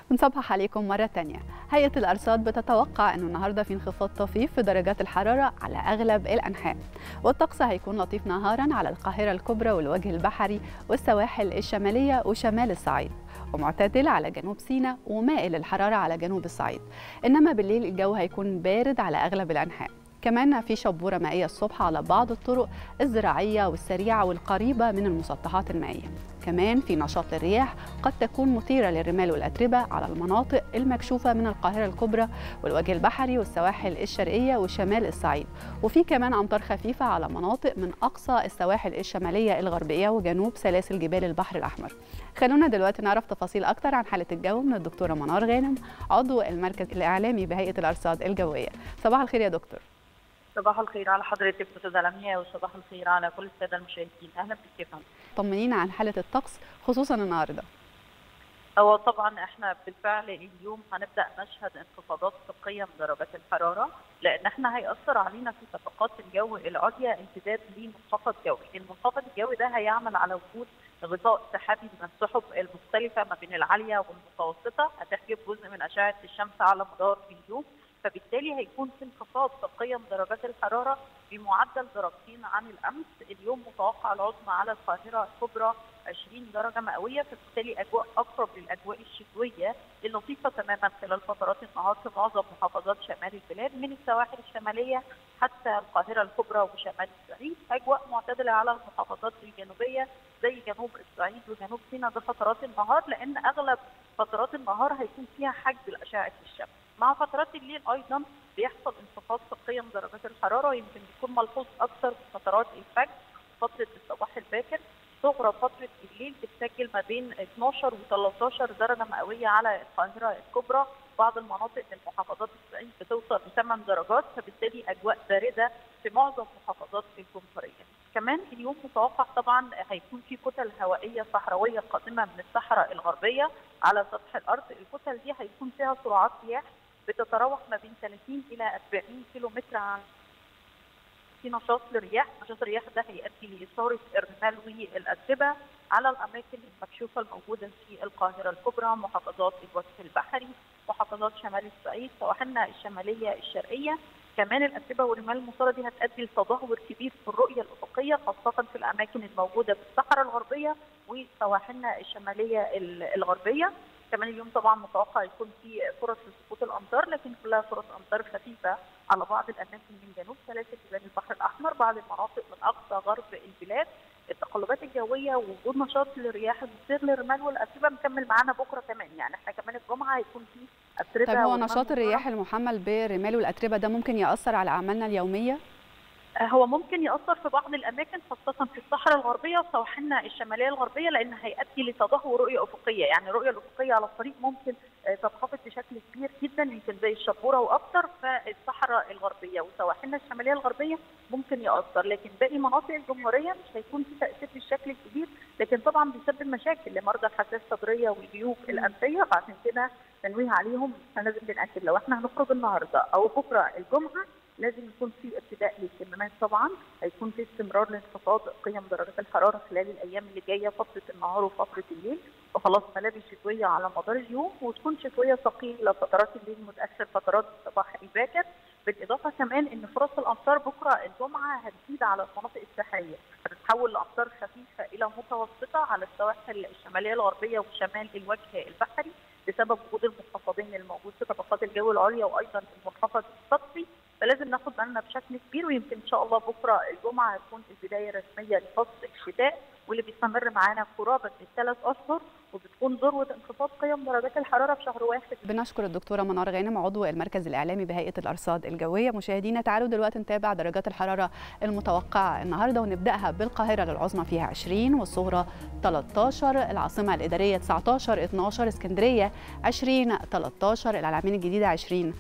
بنصبح عليكم مرة تانية هيئة الأرصاد بتتوقع أنه النهاردة في انخفاض طفيف في درجات الحرارة على أغلب الأنحاء والطقس هيكون لطيف نهارا على القاهرة الكبرى والوجه البحري والسواحل الشمالية وشمال الصعيد ومعتدل على جنوب سيناء ومائل الحرارة على جنوب الصعيد إنما بالليل الجو هيكون بارد على أغلب الأنحاء كمان في شبورة مائية الصبح على بعض الطرق الزراعية والسريعة والقريبة من المسطحات المائية كمان في نشاط للرياح قد تكون مثيرة للرمال والأتربة على المناطق المكشوفة من القاهرة الكبرى والوجه البحري والسواحل الشرقية وشمال الصعيد وفي كمان أمطار خفيفة على مناطق من أقصى السواحل الشمالية الغربية وجنوب سلاسل جبال البحر الأحمر خلونا دلوقتي نعرف تفاصيل أكتر عن حالة الجو من الدكتورة منار غانم عضو المركز الإعلامي بهيئة الأرصاد الجوية صباح الخير يا دكتور صباح الخير على حضرتك استاذه لميا وصباح الخير على كل الساده المشاهدين اهلا بك يا فندم طمنينا عن حاله الطقس خصوصا النهارده هو طبعا احنا بالفعل اليوم هنبدا نشهد انخفاضات في قيم درجات الحراره لان احنا هياثر علينا في طبقات الجو العليا امتداد لمنخفض جوي، المنخفض الجوي ده هيعمل على وجود غطاء سحابي من السحب المختلفه ما بين العاليه والمتوسطه هتحجب جزء من اشعه الشمس على مدار اليوم فبالتالي هيكون في انخفاض في قيم درجات الحراره بمعدل درجتين عن الامس، اليوم متوقع العظمى على القاهره الكبرى 20 درجه مئويه فبالتالي اجواء اقرب للاجواء الشتويه اللطيفه تماما خلال فترات النهار في معظم محافظات شمال البلاد من السواحل الشماليه حتى القاهره الكبرى وشمال الصعيد، اجواء معتدله على المحافظات الجنوبيه زي جنوب الصعيد وجنوب سيناء بفترات النهار لان اغلب فترات النهار هيكون فيها حجب لاشعه الشمس. مع فترات الليل ايضا بيحصل انخفاض في قيم درجات الحراره يمكن يكون ملحوظ اكثر في فترات الفجر فتره الصباح الباكر صغرى فتره الليل بتسجل ما بين 12 و 13 درجه مئويه على القاهره الكبرى بعض المناطق من محافظات الصعيد بتوصل ل 8 درجات فبالتالي اجواء بارده في معظم محافظات الجمهوريه. كمان اليوم متوقع طبعا هيكون في كتل هوائيه صحراويه قادمه من الصحراء الغربيه على سطح الارض، الكتل دي هيكون فيها سرعات رياح بتتراوح ما بين 30 الى 40 كيلو متر عن في نشاط للرياح، نشاط الرياح ده هيؤدي لاثاره الرمال والاتربه على الاماكن المكشوفه الموجوده في القاهره الكبرى، محافظات الوجه البحري، محافظات شمال الصعيد، سواحلنا الشماليه الشرقيه، كمان الاتربه والرمال المثاره دي هتؤدي لتدهور كبير في الرؤيه الافقيه خاصه في الاماكن الموجوده في الصحراء الغربيه وسواحلنا الشماليه الغربيه كمان اليوم طبعا متوقع يكون في فرص لسقوط الامطار لكن كلها فرص امطار خفيفه على بعض الاماكن من جنوب سلاسل جبال البحر الاحمر بعض المناطق من اقصى غرب البلاد التقلبات الجويه ووجود نشاط للرياح المثير للرمال والاتربه مكمل معانا بكره كمان يعني احنا كمان الجمعه هيكون في اتربه طيب هو نشاط الرياح المحمل بالرمال والاتربه ده ممكن ياثر على اعمالنا اليوميه؟ هو ممكن ياثر في بعض الاماكن خاصه في الصحراء الغربيه وسواحلنا الشماليه الغربيه لان هيؤدي لتدهور رؤيه افقيه يعني الرؤيه الافقيه على الطريق ممكن تنخفض بشكل كبير جدا يمكن زي الشبوره واكثر فالصحراء الغربيه وسواحلنا الشماليه الغربيه ممكن ياثر لكن باقي مناطق الجمهوريه مش هيكون في تاثير بالشكل الكبير لكن طبعا بيسبب مشاكل لمرضى الحساسيه الصدريه والجيوب الانفيه فعشان كده تنويه عليهم احنا لازم بناكد لو احنا هنخرج النهارده او بكره الجمعه لازم يكون في ابتداء للكمامات طبعا هيكون في استمرار لانخفاض قيم درجات الحراره خلال الايام اللي جايه فتره النهار وفتره الليل وخلاص ملابس شتويه على مدار اليوم وتكون شتويه ثقيله فترات الليل متاخر فترات الصباح الباكر بالاضافه كمان ان فرص الامطار بكره الجمعه هتزيد على المناطق الساحليه هتتحول لامطار خفيفه الى متوسطه على السواحل الشماليه الغربيه وشمال الوجه البحري بسبب وجود المنخفضين الموجود في طبقات الجو العليا وايضا المنخفض السطحي فلازم ناخد بالنا بشكل كبير ويمكن ان شاء الله بكره الجمعه هتكون البدايه الرسميه لفصل الشتاء واللي بيستمر معانا قرابه الثلاث اشهر وبتكون ذروه انخفاض قيم درجات الحراره في شهر واحد. بنشكر الدكتوره منار غانم عضو المركز الاعلامي بهيئه الارصاد الجويه، مشاهدينا تعالوا دلوقتي نتابع درجات الحراره المتوقعه النهارده ونبداها بالقاهره للعظمى فيها 20 والصغرى 13 العاصمه الاداريه 19 12 اسكندريه 20 13 العلمين الجديده 20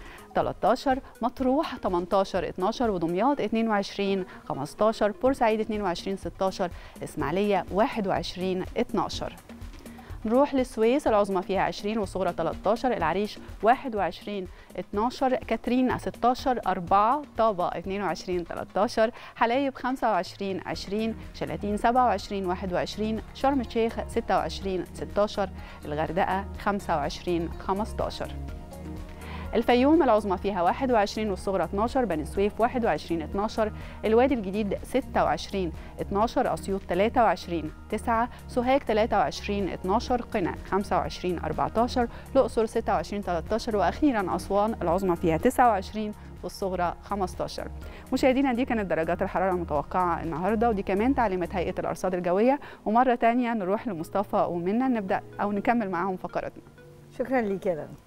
13 مطروح 18 12 ودمياط 22 15 بورسعيد 22 16 الإسماعيلية 21 12 نروح للسويس العظمى فيها 20 والصغرى 13 العريش 21 12 كاترين 16 4 طابة 22 13 حلايب 25 20 شلاتين 27 21 شرم الشيخ 26 16 الغردقة 25 15 الفيوم العظمى فيها 21 والصغرى 12 بني سويف 21 12 الوادي الجديد 26 12 اسيوط 23 9 سوهاج 23 12 قنا 25 14 الاقصر 26 13 واخيرا اسوان العظمى فيها 29 والصغرى 15 مشاهدينا دي كانت درجات الحراره المتوقعه النهارده ودي كمان تعليمات هيئه الارصاد الجويه ومره ثانيه نروح لمصطفى ومنى نبدا او نكمل معاهم فقراتنا شكرا ليك يا رنا